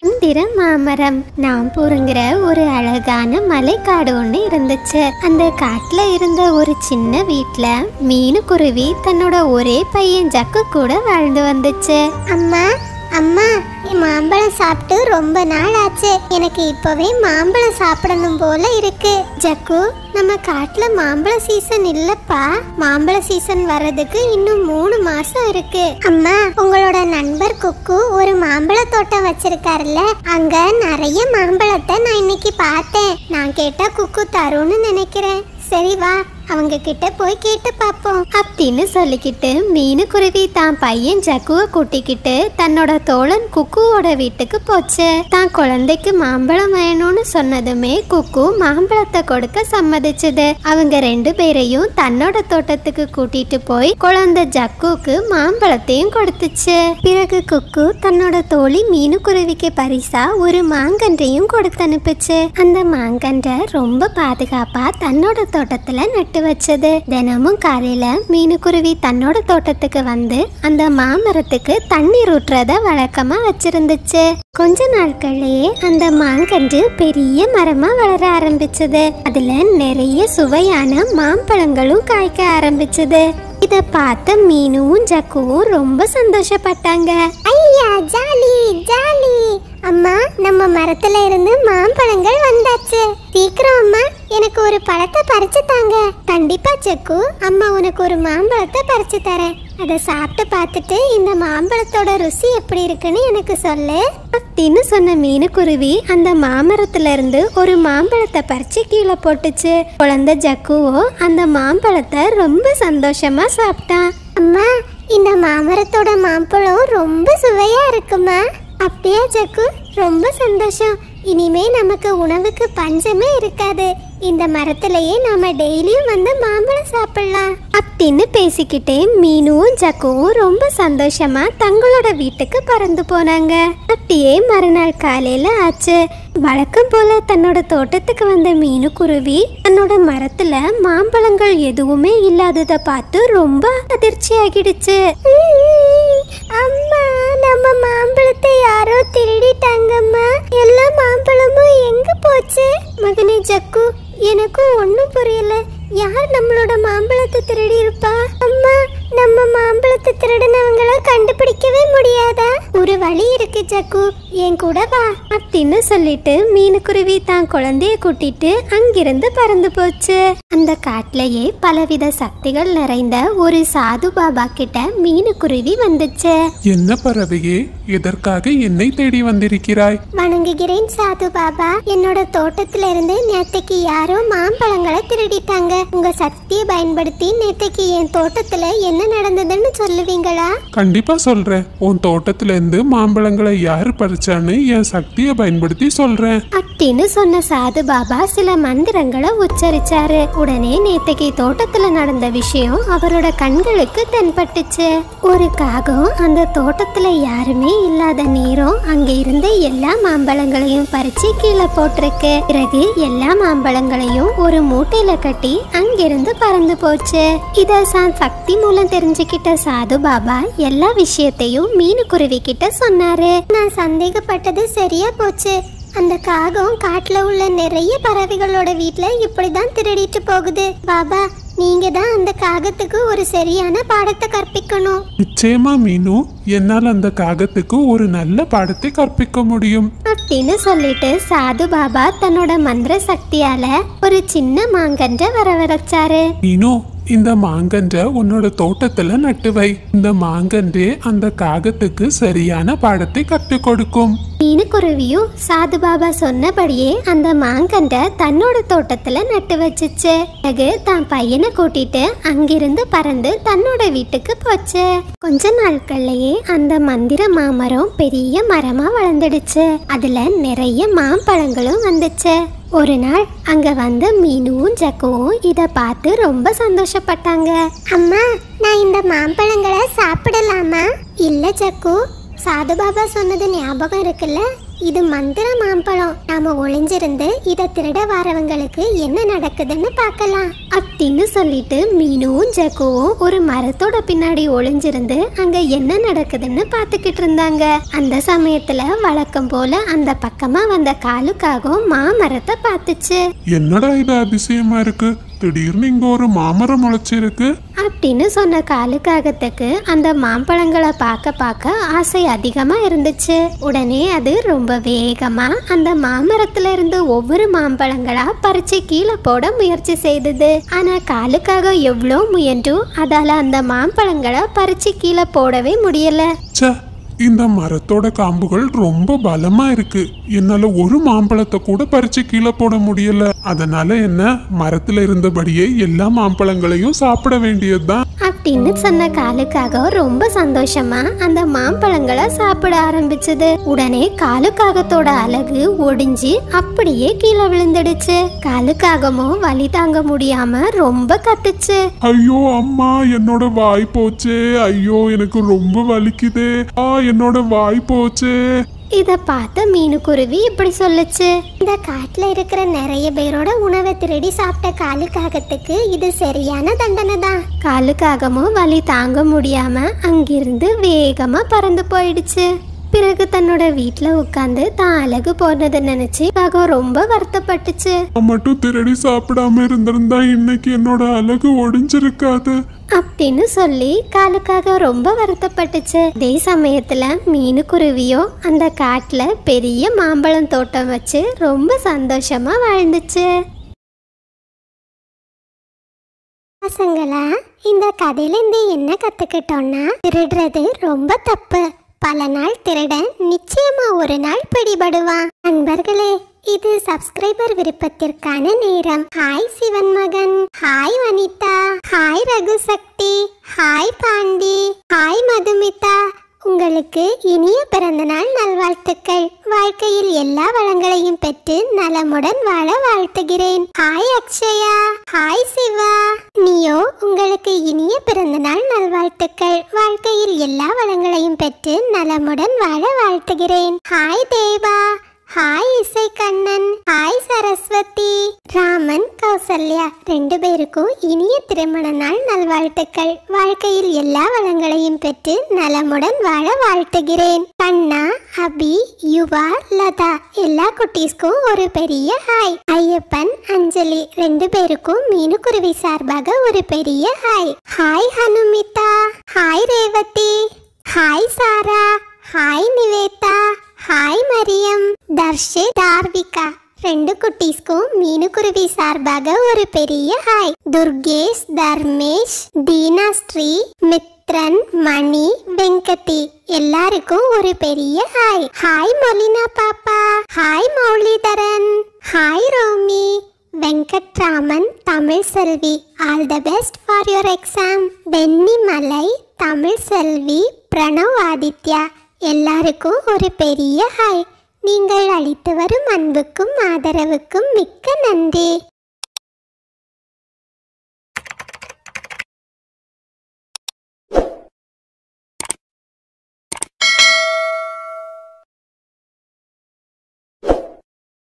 மந்திர மாமரம் நாம்பூருங்கிற ஒரு அழகான மலைக்காடு ஒன்று இருந்துச்சு அந்த காட்டுல இருந்த ஒரு சின்ன வீட்ல மீனுக்குருவி தன்னோட ஒரே பையன் ஜக்கு கூட வாழ்ந்து வந்துச்சு அம்மா அம்மா என் மாம்பழம் சாப்பிட்டு ரொம்ப நாள் ஆச்சு எனக்கு இப்பவே மாம்பழம் சாப்பிடணும் போல இருக்கு ஜக்கு நம்ம காட்டுல மாம்பழ சீசன் இல்லப்பா மாம்பழ சீசன் வர்றதுக்கு இன்னும் மூணு மாசம் இருக்கு அம்மா உங்களோட நண்பர் குக்கு ஒரு மாம்பழ தோட்டம் வச்சிருக்காருல்ல அங்க நிறைய மாம்பழத்தை நான் இன்னைக்கு பார்த்தேன் நான் கேட்டா குக்கு தரும்னு நினைக்கிறேன் சரி வா அவங்க கிட்ட போய் கேட்டு பார்ப்போம் அப்படின்னு சொல்லிக்கிட்டு மீனுக்குருவி தான் பையன் ஜக்குவை கூட்டிக்கிட்டு தன்னோட தோழன் குக்குவோட வீட்டுக்கு போச்சு தான் குழந்தைக்கு மாம்பழம் வேணும்னு சொன்னதுமே குக்கு மாம்பழத்தை கொடுக்க சம்மதிச்சது அவங்க ரெண்டு பேரையும் தன்னோட தோட்டத்துக்கு கூட்டிட்டு போய் குழந்தை ஜக்குக்கு மாம்பழத்தையும் கொடுத்துச்சு பிறகு குக்கு தன்னோட தோழி மீனுக்குருவிக்கு பரிசா ஒரு மாங்கன்றையும் கொடுத்து அனுப்புச்சு அந்த மாங்கன்றை ரொம்ப பாதுகாப்பா தன்னோட தோட்டத்துல நட்டு வச்சது தினமும் காலையில மீனுக்குருவி தன்னோட தோட்டத்துக்கு வந்து அந்த மாமரத்துக்கு தண்ணீர் ஊற்றுறத வழக்கமா வச்சிருந்துச்சு கொஞ்ச நாட்கள்லயே அந்த மாங்கன்று பெரிய மரமா வளர ஆரம்பிச்சது அதுல நிறைய சுவையான மாம்பழங்களும் காய்க்க ஆரம்பிச்சது இத பார்த்த மீனுவும் ஜக்குவும் ரொம்ப சந்தோஷப்பட்டாங்க ஐயா ஜாலி ஜாலி அம்மா நம்ம மரத்துல இருந்து மாம்பழங்கள் வந்தாச்சு சீக்கிரம் அம்மா எனக்கு ஒரு பழத்தை பறிச்சு தாங்க கண்டிப்பா செக்கு அம்மா உனக்கு ஒரு மாம்பழத்தை பறிச்சு தரேன் அதை சாப்பிட்டு பார்த்துட்டு இந்த மாம்பழத்தோட ருசி எப்படி இருக்குன்னு எனக்கு சொல்லு அப்படின்னு சொன்ன மீனுக்குருவி அந்த மாமரத்துல இருந்து ஒரு மாம்பழத்தை பறிச்சு கீழே போட்டுச்சு குழந்தை ஜக்குவோ அந்த மாம்பழத்தை ரொம்ப சந்தோஷமா சாப்பிட்டான் அம்மா இந்த மாமரத்தோட மாம்பழம் ரொம்ப சுவையா இருக்குமா அப்படியா ஜக்கு ரொம்ப சந்தோஷம் இனிமே நமக்கு உணவுக்கு பஞ்சமே இருக்காது இந்த மரத்திலேயே நாம டெய்லியும் வந்து மாம்பழம் சாப்பிடலாம் அப்படின்னு பேசிக்கிட்டே மீனுவும் ஜக்குவும் ரொம்ப சந்தோஷமா தங்களோட வீட்டுக்கு பறந்து போனாங்க அப்படியே மறுநாள் காலையில ஆச்சு வழக்கம் போல தன்னோட தோட்டத்துக்கு வந்த மீனுக்குருவி தன்னோட மரத்துல மாம்பழங்கள் எதுவுமே இல்லாததை பார்த்து ரொம்ப அதிர்ச்சி ஆகிடுச்சு அம்மா நம்ம மாம்பழத்தை யாரோ திருடிட்டாங்கம்மா எல்லா மாம்பழமும் எங்க போச்சு மகனே ஜக்கு எனக்கும் ஒன்றும் புரியல யார் நம்மளோட மாம்பழத்தை திருடி இருப்பா அம்மா நம்ம மாம்பழத்தை திருடினவங்கள கண்டுபிடிக்கவே முடியாதா ஒரு வழி இருக்கு ஜக்கு என் கூட வா அப்படின்னு சொல்லிட்டு மீனுக்குருவி தான் குழந்தைய கூட்டிட்டு அங்கிருந்து பறந்து போச்சு அந்த காட்டுலயே பலவித சக்திகள் நிறைந்த ஒரு சாது பாபா கிட்ட மீனுக்குருவி வந்துச்சு என்ன பறவையே எதற்காக என்னை தேடி வந்திருக்கிறாய் வணங்குகிறேன் சாது பாபா என்னோட தோட்டத்துல இருந்து நேத்தைக்கு யாரோ மாம்பழங்களை திருடிட்டாங்க உங்க சக்தியை பயன்படுத்தி நேத்தைக்கு என் தோட்டத்துல என்ன நடந்ததுன்னு சொல்லுவீங்களா கண்டிப்பா சொல்றேன் உன் தோட்டத்துல இருந்து மாம்பழங்களை யாரு பறிச்சான்னு என் சக்தியை பயன்படுத்தி சொல்றேன் அப்படின்னு சொன்ன சாது பாபா சில மந்திரங்களை உச்சரிச்சாரு உடனே நேத்தைக்கு தோட்டத்துல நடந்த விஷயம் அவரோட கண்களுக்கு தென்பட்டுச்சு ஒரு காகம் அந்த தோட்டத்துல யாருமே இல்லாத நேரம் அங்க இருந்த எல்லா மாம்பழங்களையும் பறிச்சு கீழே போட்டிருக்கு பிறகு எல்லா மாம்பழங்களையும் ஒரு மூட்டையில கட்டி அங்கிருந்து பறந்து போச்சு இத சா- சக்தி மூலம் தெரிஞ்சுக்கிட்ட சாது பாபா எல்லா விஷயத்தையும் மீனுக்குருவி கிட்ட சொன்னாரு நான் சந்தேகப்பட்டது சரியா போச்சு அந்த காகம் காட்டுல உள்ள நிறைய பறவைகளோட வீட்ல இப்படிதான் திருடிட்டு போகுது பாபா நீங்க தான் அந்த காகத்துக்கு ஒரு சரியான பாடத்தை கற்பிக்கணும் நிச்சயமா மீனு என்னால் அந்த காகத்துக்கு ஒரு நல்ல பாடத்தை கற்பிக்க முடியும் அப்படின்னு சொல்லிட்டு சாது பாபா தன்னோட மந்திர சக்தியால ஒரு சின்ன மாங்கன்ற வரவழைச்சாரு மீனு இந்த மாங்கன்றை உன்னோட தோட்டத்துல நட்டு வை இந்த மாங்கன்றே அந்த காகத்துக்கு சரியான பாடத்தை கற்றுக் கொடுக்கும் மீனுக்குருவியும் சாது பாபா சொன்னபடியே அந்த மாங்கன்ற தன்னோட தோட்டத்துல நட்டு வச்சுச்சு பிறகு தான் பையனை கூட்டிட்டு அங்கிருந்து பறந்து தன்னோட வீட்டுக்கு போச்சு கொஞ்ச நாட்கள்லயே அந்த மந்திர மாமரம் பெரிய மரமா வளர்ந்துடுச்சு அதுல நிறைய மாம்பழங்களும் வந்துச்சு ஒரு நாள் அங்க வந்த மீனுவும் ஜக்குவும் இத பார்த்து ரொம்ப சந்தோஷப்பட்டாங்க அம்மா நான் இந்த மாம்பழங்களை சாப்பிடலாமா இல்ல ஜக்கு சாது பாபா சொன்னது ஞாபகம் இருக்குல்ல இது மந்திர மாம்பழம் நாம ஒளிஞ்சிருந்து இத திருட வரவங்களுக்கு என்ன நடக்குதுன்னு பார்க்கலாம் அப்படின்னு சொல்லிட்டு மீனுவும் ஜக்குவும் ஒரு மரத்தோட பின்னாடி ஒளிஞ்சிருந்து அங்க என்ன நடக்குதுன்னு பார்த்துக்கிட்டு இருந்தாங்க அந்த சமயத்துல வழக்கம் போல அந்த பக்கமா வந்த காலுக்காகவும் மாமரத்தை பார்த்துச்சு என்னடா இது அதிசயமா இருக்கு திடீர்னு இங்க ஒரு மாமரம் முளைச்சிருக்கு அப்படின்னு சொன்ன காலுக்காகத்துக்கு அந்த மாம்பழங்களை பார்க்க பார்க்க ஆசை அதிகமா இருந்துச்சு உடனே அது ரொம்ப வேகமா அந்த மாமரத்துல இருந்து ஒவ்வொரு மாம்பழங்களா பறிச்சு கீழே போட முயற்சி செய்தது ஆனா காலுக்காக எவ்வளோ முயன்றும் அதால அந்த மாம்பழங்களை பறிச்சு கீழே போடவே முடியல ச்சே இந்த மரத்தோட காம்புகள் ரொம்ப பலமா இருக்கு என்னால ஒரு மாம்பழத்தை கூட பறிச்சு கீழே போட முடியல அதனால என்ன மரத்துல இருந்தபடியே எல்லா மாம்பழங்களையும் சாப்பிட வேண்டியதுதான் அப்படின்னு சொன்ன காலுக்காக ரொம்ப சந்தோஷமா அந்த மாம்பழங்களை சாப்பிட ஆரம்பிச்சது உடனே காலுக்காகத்தோட அழகு ஒடிஞ்சு அப்படியே கீழே விழுந்துடுச்சு காலுக்காகமும் வலி தாங்க முடியாம ரொம்ப கத்துச்சு ஐயோ அம்மா என்னோட வாய் போச்சே ஐயோ எனக்கு ரொம்ப வலிக்குதே ஆ என்னோட வாய் போச்சே இத பார்த்த மீனுக்குருவி இப்படி சொல்லுச்சு இந்த காட்டுல இருக்கிற நிறைய பேரோட உணவை திருடி சாப்பிட்ட காலுக்காகத்துக்கு இது சரியான தண்டனை தான் காலுக்காகமும் வலி தாங்க முடியாம அங்கிருந்து வேகமா பறந்து போயிடுச்சு பிறகு தன்னோட வீட்ல உட்காந்து தான் அழகு போனதை நினைச்சு காகம் ரொம்ப வருத்தப்பட்டுச்சு நான் மட்டும் திருடி சாப்பிடாம இருந்திருந்தா இன்னைக்கு என்னோட அழகு ஒடிஞ்சிருக்காது அப்படின்னு சொல்லி காலுக்காக ரொம்ப வருத்தப்பட்டுச்சு அதே சமயத்துல மீனுக்குருவியும் அந்த காட்டுல பெரிய மாம்பழம் தோட்டம் வச்சு ரொம்ப சந்தோஷமா வாழ்ந்துச்சு பசங்களா இந்த கதையிலேருந்து என்ன கத்துக்கிட்டோம்னா திருடுறது ரொம்ப தப்பு பல நாள் திருடன் நிச்சயமா ஒரு நாள் பிடிபடுவான் நண்பர்களே இது சப்ஸ்கிரைபர் விருப்பத்திற்கான நேரம் ஹாய் சிவன் மகன் hi Vanitha hi Raghu Sakthi hi Pandi hi Madhumitha உங்களுக்கு இனிய பிறந்தநாள் நல்வாழ்த்துக்கள் வாழ்க்கையில் எல்லா வளங்களையும் பெற்று நலமுடன் வாழ வாழ்த்துகிறேன் ஹாய் அக்ஷயா ஹாய் சிவா நீயோ உங்களுக்கு இனிய பிறந்தநாள் நல்வாழ்த்துக்கள் வாழ்க்கையில் எல்லா வளங்களையும் பெற்று நலமுடன் வாழ வாழ்த்துகிறேன் hi Deva hi Isai Kannan hi Saraswathi Raman Kausalya ரெண்டு பேருக்கும் இனிய திருமண நாள் நல்வாழ்த்துக்கள் வாழ்க்கையில் எல்லா வளங்களையும் பெற்று நலமுடன் வாழ வாழ்த்துகிறேன் கண்ணா அபி யுவா லதா எல்லா குட்டீஸ்க்கும் ஒரு பெரிய ஹாய் ஐயப்பன் அஞ்சலி ரெண்டு பேருக்கும் மீனுக்குருவி சார்பாக ஒரு பெரிய hi hi Hanumitha hi Revathi hi Sara hi Nivetha hi Mariyam Darshe Dharvika ரெண்டு குட்டீஸ்க்கும் மீனுக்குருவி சார்பாக ஒரு பெரிய ஹாய் துர்கேஷ் தர்மேஷ் தீனா ஸ்ரீ மித்ரன் மணி வெங்கதி எல்லாருக்கும் ஒரு பெரிய ஹாய் ஹாய் மொலினா பாப்பா hi Mouleetharan hi Romi Venkatraman Tamil Selvi all the best for your exam Vennimalai Tamil Selvi Pranav Aditya எல்லாருக்கும் ஒரு பெரிய ஹாய் நீங்கள் அளித்து வரும் அன்புக்கும் ஆதரவுக்கும் மிக்க நன்றி